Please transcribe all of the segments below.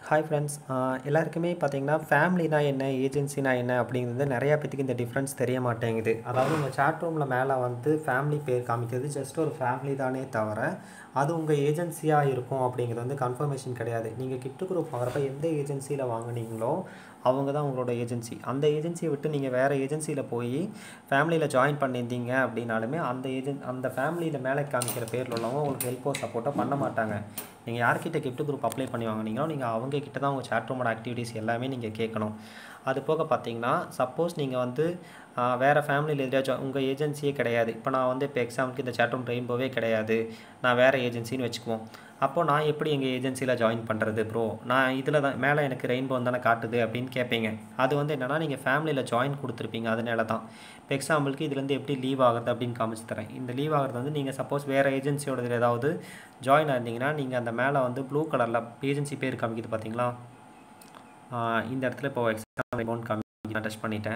hi friends எல்லாருக்குமே பார்த்தீங்கன்னா ஃபேமிலினா என்ன ஏஜென்சினா என்ன அப்படிங்கிறது நிறையா பேத்துக்கு இந்த டிஃப்ரென்ஸ் தெரிய மாட்டேங்குது அதாவது உங்கள் சேட் ரூமில் மேலே வந்து ஃபேமிலி பேர் காமிக்கிறது ஜஸ்ட் ஒரு ஃபேமிலி தானே தவிர அது உங்கள் ஏஜென்சியாக இருக்கும் அப்படிங்கிறது வந்து கன்ஃபர்மேஷன் கிடையாது நீங்கள் கிஃப்ட் குரூப் வாங்குறப்ப எந்த ஏஜென்சியில் வாங்குனீங்களோ அவங்க தான் உங்களோட ஏஜென்சி அந்த ஏஜென்சியை விட்டு நீங்கள் வேறு ஏஜென்சியில் போய் ஃபேமிலியில் ஜாயின் பண்ணியிருந்தீங்க அப்படின்னாலுமே அந்த ஏஜென்ட் அந்த ஃபேமிலியில் மேலே காமிக்கிற பேரில் உள்ளவங்க உங்களுக்கு ஹெல்ப்போ சப்போர்ட்டோ பண்ண மாட்டாங்க நீங்கள் யார்கிட்ட கிஃப்ட் குரூப் அப்ளை பண்ணி வாங்குனீங்களோ நீங்கள் அவங்க கிட்ட தான் உங்கள் சேட் ரூமோட ஆக்டிவிட்டீஸ் எல்லாமே நீங்கள் கேட்கணும் அது போக பார்த்தீங்கன்னா சப்போஸ் நீங்கள் வந்து ஆஹ், வேறு ஃபேமிலியில் எதிராச்சும் உங்கள் ஏஜென்சியே கிடையாது இப்போ நான் வந்து இப்போ எக்ஸாம்பிளுக்கு இந்த சேட் ரூம் ரெயின்போவே கிடையாது நான் வேறு ஏஜென்சின்னு வச்சுக்குவோம் அப்போது நான் எப்படி எங்கள் ஏஜென்சியில் ஜாயின் பண்ணுறது ப்ரோ நான் இதில் தான் மேலே எனக்கு ரெயின்போ தானே காட்டுது அப்படின்னு கேட்பீங்க அது வந்து என்னென்னா நீங்கள் ஃபேமிலியில் ஜாயின் கொடுத்துருப்பீங்க அதனால தான் இப்போ எக்ஸாம்பிளுக்கு இதுலேருந்து எப்படி லீவ் ஆகுறது அப்படின்னு காமிச்சு தரேன் இந்த லீவ் ஆகிறது வந்து நீங்கள் சப்போஸ் வேறு ஏஜென்சியோட இதில் ஏதாவது ஜாயின் ஆயிருந்தீங்கன்னா நீங்கள் அந்த மேலே வந்து ப்ளூ கலரில் ஏஜென்சி பேர் காமிக்குது பார்த்தீங்களா ஆஹ் இந்த இடத்துல இப்போ எக்ஸாம்பிள் அமௌண்ட் காமி நான் டச் பண்ணிட்டேன்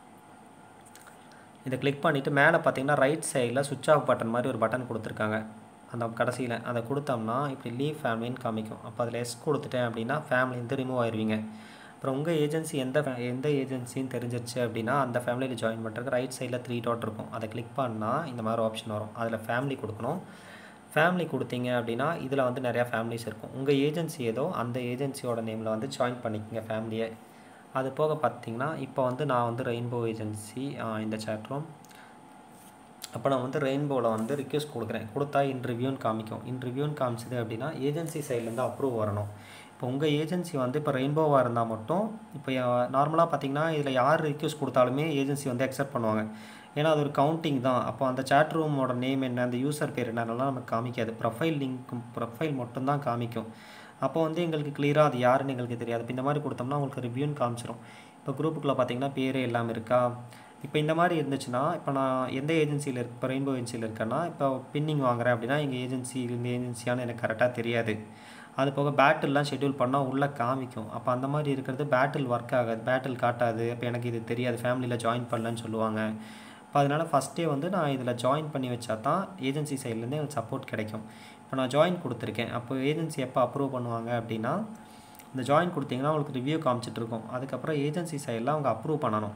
இதை கிளிக் பண்ணிவிட்டு மேலே பார்த்தீங்கன்னா ரைட் சைடில் சுவிட்ச் ஆஃப் பட்டன் மாதிரி ஒரு பட்டன் கொடுத்துருக்காங்க அந்த கடைசியில் அதை கொடுத்தோம்னா இப்படி லீவ் ஃபேமிலின்னு காமிக்கும் அப்போ அதில் எஸ் கொடுத்துட்டேன் அப்படின்னா ஃபேமிலிந்து ரிமூவ் ஆயிருவீங்க அப்புறம் உங்கள் ஏஜென்சி எந்த fa- எந்த ஏஜென்சின்னு தெரிஞ்சிருச்சு அப்படின்னா அந்த ஃபேமிலியில் ஜாயின் பண்ணுறதுக்கு ரைட் சைடில் த்ரீ டாட் இருக்கும் அதை கிளிக் பண்ணால் இந்த மாதிரி ஆப்ஷன் வரும் அதில் ஃபேமிலி கொடுக்கணும் ஃபேமிலி கொடுத்தீங்க அப்படின்னா இதில் வந்து நிறையா ஃபேமிலிஸ் இருக்கும் உங்கள் ஏஜென்சி ஏதோ அந்த ஏஜென்சியோட நேமில் வந்து ஜாயின் பண்ணிக்கங்க ஃபேமிலியை அது போக பார்த்தீங்கன்னா இப்போ வந்து நான் வந்து ரெயின்போ ஏஜென்சி இந்த chat room அப்போ நான் வந்து ரெயின்போவில் வந்து ரிக்வெஸ்ட் கொடுக்குறேன் கொடுத்தா இன்டர்வியூன்னு காமிக்கும் இன்டர்வியூன்னு காமிச்சது அப்படின்னா ஏஜென்சி சைட்லேருந்து அப்ரூவ் வரணும் இப்போ உங்கள் ஏஜென்சி வந்து இப்போ ரெயின்போவாக இருந்தால் மட்டும் இப்போ நார்மலாக பார்த்தீங்கன்னா இதில் யார் ரிக்வெஸ்ட் கொடுத்தாலுமே ஏஜென்சி வந்து அக்செப்ட் பண்ணுவாங்க ஏன்னா அது ஒரு கவுண்டிங் தான் அப்போ அந்த chat ரூமோட நேம் என்ன அந்த யூசர் பேர் என்னென்னலாம் நமக்கு காமிக்காது ப்ரொஃபைல் லிங்க் ப்ரொஃபைல் மட்டும்தான் காமிக்கும் அப்போ வந்து எங்களுக்கு கிளியராக அது யாருன்னு எங்களுக்கு தெரியாது இப்போ இந்த மாதிரி கொடுத்தோம்னா உங்களுக்கு ரிவ்யூன்னு காமிச்சிரும் இப்போ குரூப்புக்குள்ளே பார்த்தீங்கன்னா பேரே இல்லாமல் இருக்கா இப்போ இந்த மாதிரி இருந்துச்சுன்னா இப்போ நான் எந்த ஏஜென்சியில் இருக்கு இப்போ ரெயின்போ ஏஜென்சியில் இருக்கேன்னா இப்போ பின்னிங் வாங்குறேன் அப்படின்னா எங்கள் ஏஜென்சி இந்த ஏஜென்சியான்னு எனக்கு கரெக்டாக தெரியாது அது போக பேட்டில்லாம் ஷெட்யூல் பண்ணால் உள்ளே காமிக்கும் அப்போ அந்த மாதிரி இருக்கிறது பேட்டில் ஒர்க் ஆகாது பேட்டில் காட்டாது இப்போ எனக்கு இது தெரியாது ஃபேமிலியில் ஜாயின் பண்ணலன்னு சொல்லுவாங்க இப்போ அதனால் ஃபஸ்ட்டே வந்து நான் இதில் ஜாயின் பண்ணி வச்சா தான் ஏஜென்சி சைட்லேருந்து எனக்கு சப்போர்ட் கிடைக்கும் இப்போ நான் ஜாயின் கொடுத்துருக்கேன் அப்போ ஏஜென்சி எப்போ அப்ரூவ் பண்ணுவாங்க அப்படின்னா இந்த ஜாயின் கொடுத்தீங்கன்னா உங்களுக்கு ரிவ்யூ காமிச்சிட்டு இருக்கும் அதுக்கப்புறம் ஏஜென்சி சைடில் அவங்க அப்ரூவ் பண்ணணும்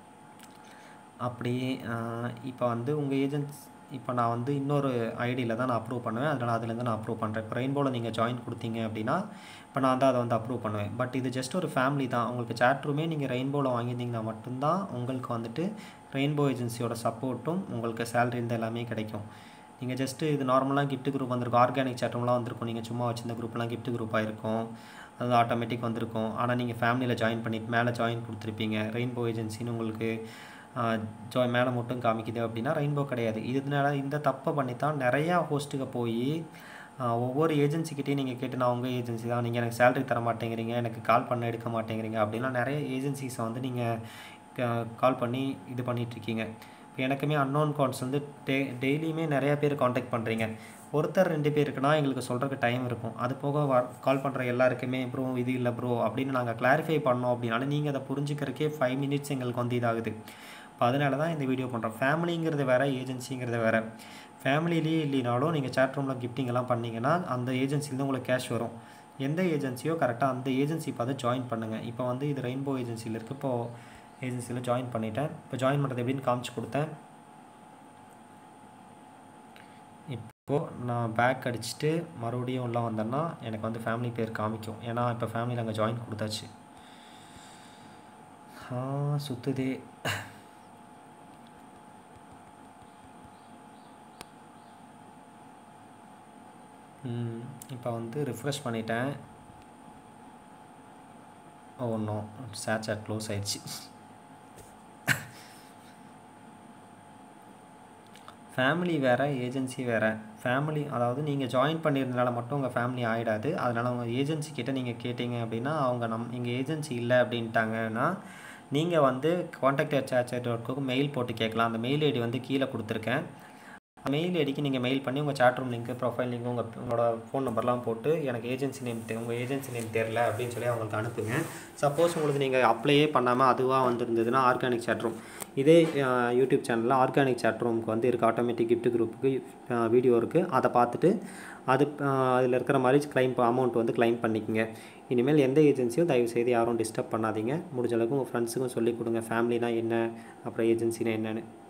அப்படி இப்போ வந்து உங்கள் ஏஜென்ஸ் இப்போ நான் வந்து இன்னொரு ஐடியில் தான் நான் அப்ரூவ் பண்ணுவேன் அதனால் அதுலேருந்து நான் அப்ரூவ் பண்ணுறேன் இப்போ ரெயின்போவில் நீங்கள் ஜாயின் கொடுத்தீங்க அப்படின்னா இப்போ நான் தான் அதை வந்து அப்ரூவ் பண்ணுவேன் பட் இது ஜஸ்ட் ஒரு ஃபேமிலி தான் உங்களுக்கு chat ரூமே நீங்கள் ரெயின்போவில் வாங்கியிருந்தீங்கன்னா மட்டும்தான் உங்களுக்கு வந்துட்டு ரெயின்போ ஏஜென்சியோட சப்போர்ட்டும் உங்களுக்கு சேலரி இந்த எல்லாமே கிடைக்கும் நீங்கள் ஜஸ்ட்டு இது நார்மலாக gift குரூப் வந்திருக்கும் ஆர்கானிக் சேட்டம்லாம் வந்திருக்கும் நீங்கள் சும்மா வச்சிருந்த குரூப்லாம் gift குரூப்பாக இருக்கும் அது ஆட்டோமேட்டிக் வந்திருக்கும் ஆனால் நீங்கள் ஃபேமிலியில் ஜாயின் பண்ணிட்டு மேலே ஜாயின் கொடுத்துருப்பீங்க ரெயின்போ ஏஜென்சின்னு உங்களுக்கு ஜாய் மேலே மட்டும் காமிக்குது அப்படின்னா ரெயின்போ கிடையாது இதனால இந்த தப்பை பண்ணி தான் நிறையா ஹோஸ்ட்டுக்கு போய் ஒவ்வொரு ஏஜென்சிக்கிட்டையும் நீங்கள் கேட்டு நான் உங்கள் ஏஜென்சி தான் நீங்கள் எனக்கு சேலரி தர மாட்டேங்கிறீங்க எனக்கு கால் பண்ண எடுக்க மாட்டேங்கிறீங்க அப்படின்லாம் நிறைய ஏஜென்சிஸை வந்து நீங்கள் கால் பண்ணி இது பண்ணிகிட்ருக்கீங்க இப்போ எனக்குமே அன்னோன் கால்ஸ் வந்து டே டெய்லியுமே நிறைய பேர் காண்டாக்ட் பண்ணுறீங்க ஒருத்தர் ரெண்டு பேருக்குனா எங்களுக்கு சொல்கிறதுக்கு டைம் இருக்கும் அது போக கால் பண்ணுற எல்லாருக்குமே ப்ரோ இது இல்லை ப்ரோ அப்படின்னு நாங்கள் கிளாரிஃபை பண்ணோம் அப்படின்னாலும் நீங்கள் அதை புரிஞ்சுக்கிறதுக்கே ஃபைவ் மினிட்ஸ் எங்களுக்கு வந்து இதாகுது இப்போ அதனால தான் இந்த வீடியோ பண்ணுறோம் ஃபேமிலிங்கிறது வேறு ஏஜென்சிங்கிறது வேறு ஃபேமிலிலேயே இல்லைனாலும் நீங்கள் சேட் ரூமில் கிஃப்டிங் எல்லாம் பண்ணீங்கன்னா அந்த ஏஜென்சிலேருந்து உங்களுக்கு கேஷ் வரும் எந்த ஏஜென்சியோ கரெக்டாக அந்த ஏஜென்சி பார்த்து ஜாயின் பண்ணுங்கள் இப்போ வந்து இது ரெயின்போ ஏஜென்சியில் இருக்குது இப்போது ஏஜென்சியில் ஜாயின் பண்ணிட்டேன் இப்போ ஜாயின் பண்ணுறது எப்படின்னு காமிச்சு கொடுத்தேன் இப்போது நான் பேக் அடிச்சுட்டு மறுபடியும் உள்ள வந்தேன்னா எனக்கு வந்து ஃபேமிலி பேர் காமிக்கும் ஏன்னா இப்போ ஃபேமிலியில் அங்கே ஜாயின் கொடுத்தாச்சு ஆ சுற்றுதே இப்போ வந்து ரிஃப்ரெஷ் பண்ணிட்டேன் oh no chat chat close ஆயிடுச்சு ஃபேமிலி வேறு ஏஜென்சி வேறு ஃபேமிலி அதாவது நீங்கள் ஜாயின் பண்ணியிருந்தனால மட்டும் உங்கள் ஃபேமிலி ஆகிடாது அதனால் உங்கள் ஏஜென்சி கிட்ட நீங்கள் கேட்டிங்க அப்படின்னா அவங்க நம் எங்கள் ஏஜென்சி இல்லை அப்படின்ட்டாங்கன்னா நீங்கள் வந்து contact chat dot com mail போட்டு கேட்கலாம் அந்த மெயில் ஐடி வந்து கீழே கொடுத்துருக்கேன் மெயில் ஐடிக்கு நீங்கள் மெயில் பண்ணி உங்கள் chat room லிங்க்கு ப்ரொஃபைல் லிங்க் உங்கள் உங்களோட ஃபோன் நம்பர்லாம் போட்டு எனக்கு ஏஜென்சி நேம் தெ உங்கள் ஏஜென்சி நேம் தெரில அப்படின்னு சொல்லி அவங்களுக்கு அனுப்புங்க சப்போஸ் உங்களுக்கு நீங்கள் அப்ளையே பண்ணாமல் அதுவாக வந்திருந்ததுன்னா ஆர்கானிக் chat room இதே அஹ், யூடியூப் சேனலில் ஆர்கானிக் chat roomக்கு வந்து இருக்குது ஆட்டோமேட்டிக் gift குரூப்புக்கு வீடியோ இருக்குது அதை பார்த்துட்டு அது அதில் இருக்கிற மாதிரி கிளைம் அமௌண்ட் வந்து கிளைம் பண்ணிக்கோங்க இனிமேல் எந்த ஏஜென்சியும் தயவு செய்து யாரும் டிஸ்டர்ப் பண்ணாதீங்க முடிஞ்ச அளவுக்கு உங்கள் ஃப்ரெண்ட்ஸுக்கும் சொல்லிக் கொடுங்க ஃபேமிலினா என்ன அப்புறம் ஏஜென்சினா என்னன்னு